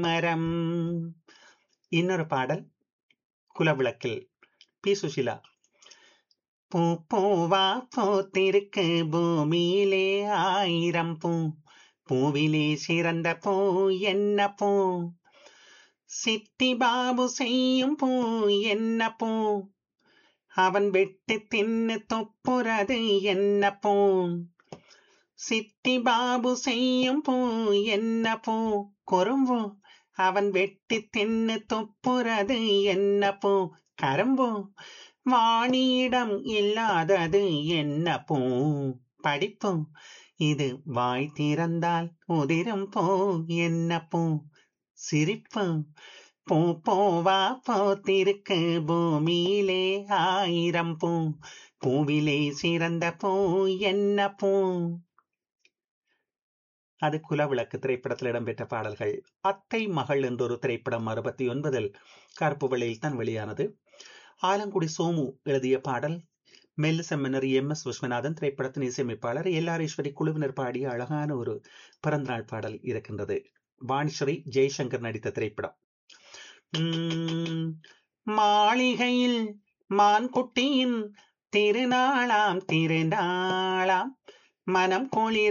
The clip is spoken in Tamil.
மரம் இன்னொரு பாடல் குலவிளக்கில் பி சுஷிலா பூ பூவா பூத்திருக்கு பூமியிலே ஆயிரம் பூ பூவிலே சிறந்த பூ என்ன பூ சித்தி பாபு செய்யும் பூ என்ன பூ அவன் வெட்டி தின்னு தொப்புறது என்ன பூ சித்தி பாபு செய்யும் பூ என்ன பூ குறும்பு அவன் வெட்டி தின்னு தொப்புறது என்ன பூ கரும்பு வாணியிடம் இல்லாதது என்ன பூ படிப்பு இது வாய் திறந்தால் உதிரும் பூ என்ன பூ சிரிப்பு பூ பூவா போத்திருக்கு பூமியிலே ஆயிரம் பூ பூவிலே சிறந்த பூ என்ன பூ அது குலவிளக்கு திரைப்படத்தில் இடம்பெற்ற பாடல்கள் அத்தை மகள் என்றொரு திரைப்படம் அறுபத்தி ஒன்பதில் கருப்பு வெள்ளையில் தான் வெளியானது ஆலங்குடி சோமு எழுதிய பாடல் மெல்லு செம்மனர் எம் எஸ் விஸ்வநாதன் திரைப்படத்தின் இசையமைப்பாளர் எல்லாரீஸ்வரி குழுவினர் பாடிய அழகான ஒரு பிறந்தநாள் பாடல் இருக்கின்றது வாணிஸ்வரி ஜெய்சங்கர் நடித்த திரைப்படம் மாளிகையில் மான்குட்டியின் திருநாளாம் திருநாளாம் மனம் குளிர்